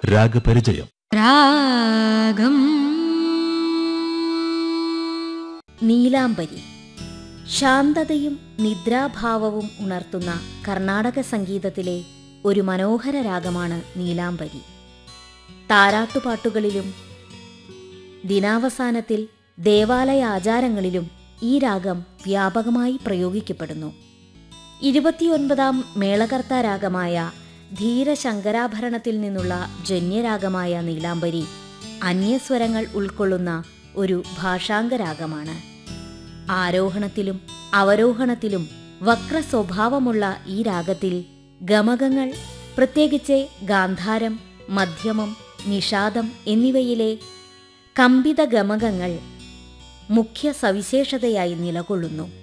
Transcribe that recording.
രാഗപരിചയം രാഗം നീലാംബരി ശാന്തതയും നിദ്രാഭാവവും ഉണർത്തുന്ന കർണാടക സംഗീതത്തിലെ ഒരു മനോഹര രാഗമാണ് നീലാംബരി താരാട്ടുപാട്ടുകളിലും ദിനാവസാനത്തിൽ ദേവാലയ ആചാരങ്ങളിലും ഈ രാഗം വ്യാപകമായി പ്രയോഗിക്കപ്പെടുന്നു ഇരുപത്തിയൊൻപതാം മേളകർത്ത രാഗമായ ധീരശങ്കരാഭരണത്തിൽ നിന്നുള്ള ജന്യരാഗമായ നീലാംബരി അന്യസ്വരങ്ങൾ ഉൾക്കൊള്ളുന്ന ഒരു ഭാഷാംഗരാഗമാണ് ആരോഹണത്തിലും അവരോഹണത്തിലും വക്ര സ്വഭാവമുള്ള ഈ രാഗത്തിൽ ഗമകങ്ങൾ പ്രത്യേകിച്ച് ഗാന്ധാരം മധ്യമം നിഷാദം എന്നിവയിലെ കമ്പിത ഗമകങ്ങൾ മുഖ്യ സവിശേഷതയായി നിലകൊള്ളുന്നു